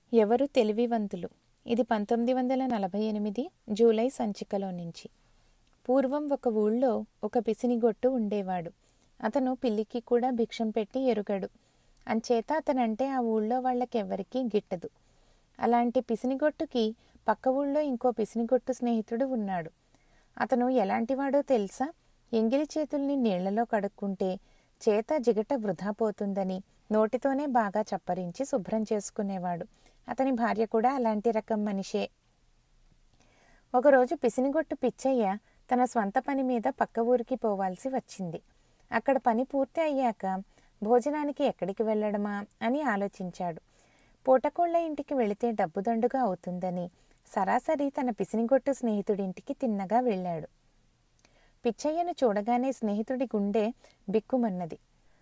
ఎవరు తెలివివంతులు ఇది పంతొమ్మిది వందల నలభై ఎనిమిది జూలై సంచికలో నుంచి పూర్వం ఒక ఊళ్ళో ఒక పిసినిగొట్టు ఉండేవాడు అతను పిల్లికి కూడా భిక్షం పెట్టి ఎరుగడు అంచేత అతనంటే ఆ ఊళ్ళో వాళ్ళకెవ్వరికీ గిట్టదు అలాంటి పిసినిగొట్టుకి పక్క ఊళ్ళో ఇంకో పిసినిగొట్టు స్నేహితుడు ఉన్నాడు అతను ఎలాంటివాడో తెలుసా ఎంగిలి చేతుల్ని నీళ్లలో కడుక్కుంటే చేత జిగట వృధా పోతుందని నోటితోనే బాగా చప్పరించి శుభ్రం చేసుకునేవాడు అతని భార్య కూడా అలాంటి రకం మనిషే ఒకరోజు పిసినిగొట్టు పిచ్చయ్య తన స్వంత పని మీద పక్క ఊరికి పోవాల్సి వచ్చింది అక్కడ పని పూర్తి అయ్యాక భోజనానికి ఎక్కడికి వెళ్ళడమా అని ఆలోచించాడు పూటకోళ్ల ఇంటికి వెళితే డబ్బు దండుగా అవుతుందని సరాసరి తన పిసినిగొట్టు స్నేహితుడింటికి తిన్నగా వెళ్ళాడు పిచ్చయ్యను చూడగానే స్నేహితుడి గుండె బిక్కుమన్నది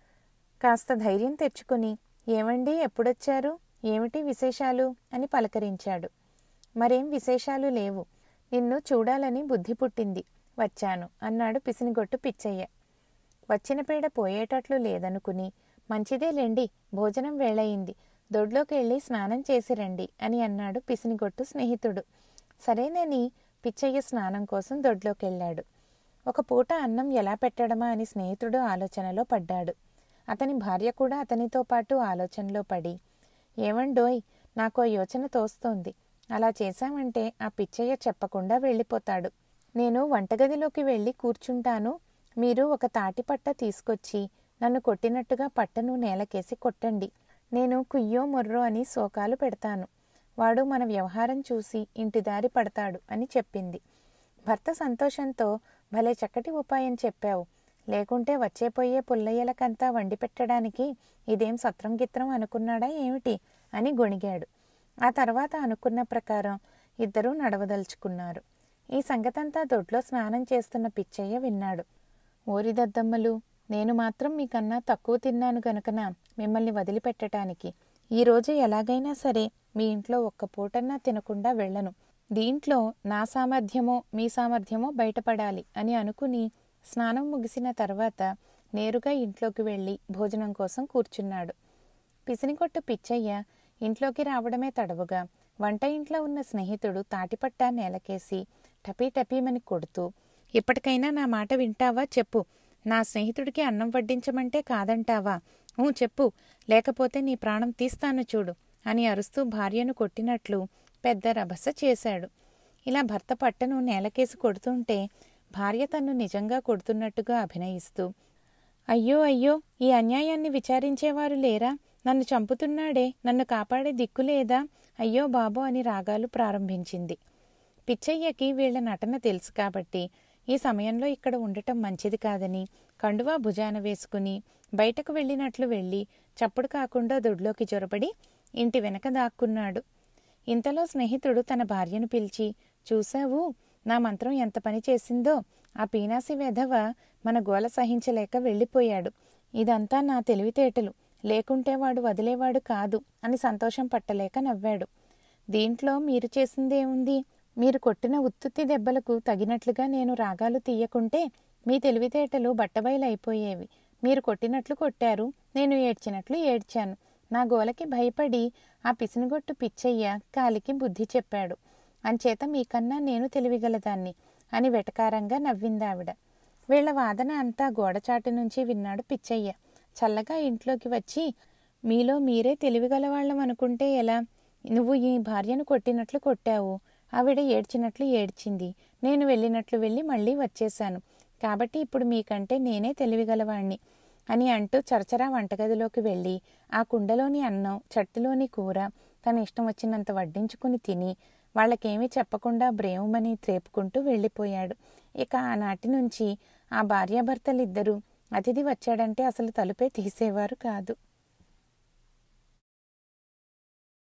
కాస్త ధైర్యం తెచ్చుకుని ఏమండి ఎప్పుడొచ్చారు ఏమిటి విశేషాలు అని పలకరించాడు మరేం విశేషాలు లేవు నిన్ను చూడాలని బుద్ధి పుట్టింది వచ్చాను అన్నాడు పిసినిగొట్టు పిచ్చయ్య వచ్చిన పీడ పోయేటట్లు లేదనుకుని మంచిదే లేండి భోజనం వేళయింది దొడ్లోకి వెళ్ళి స్నానం చేసి రండి అని అన్నాడు పిసినిగొట్టు స్నేహితుడు సరేనని పిచ్చయ్య స్నానం కోసం దొడ్లోకి వెళ్ళాడు ఒక పూట అన్నం ఎలా పెట్టడమా అని స్నేహితుడు ఆలోచనలో పడ్డాడు అతని భార్య కూడా అతనితో పాటు ఆలోచనలో పడి ఏమండోయ్ నాకో యోచన తోస్తోంది అలా చేశామంటే ఆ పిచ్చయ్య చెప్పకుండా వెళ్ళిపోతాడు నేను వంటగదిలోకి వెళ్ళి కూర్చుంటాను మీరు ఒక తాటిపట్ట తీసుకొచ్చి నన్ను కొట్టినట్టుగా పట్టను నేలకేసి కొట్టండి నేను కుయ్యో మొర్రో అని శోకాలు పెడతాను వాడు మన వ్యవహారం చూసి ఇంటి దారి పడతాడు అని చెప్పింది భర్త సంతోషంతో భలే చక్కటి ఉపాయం చెప్పావు లేకుంటే వచ్చేపోయే పుల్లయ్యలకంతా వండి పెట్టడానికి ఇదేం సత్రం గిత్రం అనుకున్నాడా ఏమిటి అని గొణిగాడు ఆ తర్వాత అనుకున్న ప్రకారం ఇద్దరూ నడవదలుచుకున్నారు ఈ సంగతంతా దొడ్లో స్నానం చేస్తున్న పిచ్చయ్య విన్నాడు ఓరి దద్దమ్మలు నేను మాత్రం మీకన్నా తక్కువ తిన్నాను గనుకన మిమ్మల్ని వదిలిపెట్టడానికి ఈరోజు ఎలాగైనా సరే మీ ఇంట్లో ఒక్క పూటన్నా తినకుండా వెళ్ళను దీంట్లో నా సామర్థ్యమో మీ సామర్థ్యమో బయటపడాలి అని అనుకుని స్నానం ముగిసిన తర్వాత నేరుగా ఇంట్లోకి వెళ్ళి భోజనం కోసం కూర్చున్నాడు పిసినికొట్టు పిచ్చయ్య ఇంట్లోకి రావడమే తడవుగా వంట ఇంట్లో ఉన్న స్నేహితుడు తాటిపట్టా నేలకేసి టపీ టపీమని కొడుతూ ఇప్పటికైనా నా మాట వింటావా చెప్పు నా స్నేహితుడికి అన్నం వడ్డించమంటే కాదంటావా ఊ చెప్పు లేకపోతే నీ ప్రాణం తీస్తాను చూడు అని అరుస్తూ భార్యను కొట్టినట్లు పెద్ద రభస చేశాడు ఇలా భర్త పట్టను నేలకేసి కొడుతుంటే భార్య తన్ను నిజంగా కొడుతున్నట్టుగా అభినయిస్తూ అయ్యో అయ్యో ఈ అన్యాయాన్ని విచారించేవారు లేరా నన్ను చంపుతున్నాడే నన్ను కాపాడే దిక్కు లేదా అయ్యో బాబో అని రాగాలు ప్రారంభించింది పిచ్చయ్యకి వీళ్ల నటన తెలుసు కాబట్టి ఈ సమయంలో ఇక్కడ ఉండటం మంచిది కాదని కండువా భుజాన వేసుకుని బయటకు వెళ్ళినట్లు వెళ్ళి చప్పుడు కాకుండా దొడ్లోకి జొరబడి ఇంటి వెనక దాక్కున్నాడు ఇంతలో స్నేహితుడు తన భార్యను పిలిచి చూశావు నా మంత్రం ఎంత పని చేసిందో ఆ పీనాసి వెధవ మన గోల సహించలేక వెళ్ళిపోయాడు ఇదంతా నా తెలివితేటలు లేకుంటే వాడు వదిలేవాడు కాదు అని సంతోషం పట్టలేక నవ్వాడు దీంట్లో మీరు చేసిందేముంది మీరు కొట్టిన ఉత్తుత్తి దెబ్బలకు తగినట్లుగా నేను రాగాలు తీయకుంటే మీ తెలివితేటలు బట్టబయలైపోయేవి మీరు కొట్టినట్లు కొట్టారు నేను ఏడ్చినట్లు ఏడ్చాను నా గోలకి భయపడి ఆ పిసినగొట్టు పిచ్చయ్య కాలికి బుద్ధి చెప్పాడు అంచేత మీకన్నా నేను తెలివిగలదాన్ని అని వెటకారంగా నవ్విందావిడ వీళ్ల వాదన అంతా గోడచాటు నుంచి విన్నాడు పిచ్చయ్య చల్లగా ఇంట్లోకి వచ్చి మీలో మీరే తెలివిగలవాళ్ళం అనుకుంటే ఎలా నువ్వు ఈ భార్యను కొట్టినట్లు కొట్టావు ఆవిడ ఏడ్చినట్లు ఏడ్చింది నేను వెళ్ళినట్లు వెళ్ళి మళ్ళీ వచ్చేశాను కాబట్టి ఇప్పుడు మీకంటే నేనే తెలివిగలవాణ్ణి అని అంటూ చరచరా వంటగదిలోకి వెళ్ళి ఆ కుండలోని అన్నం చట్టులోని కూర తన ఇష్టం వచ్చినంత వడ్డించుకుని తిని వాళ్ళకేమీ చెప్పకుండా బ్రేవుమని త్రేపుకుంటూ వెళ్ళిపోయాడు ఇక ఆనాటి నుంచి ఆ భార్యాభర్తలిద్దరూ అతిథి వచ్చాడంటే అసలు తలుపే తీసేవారు కాదు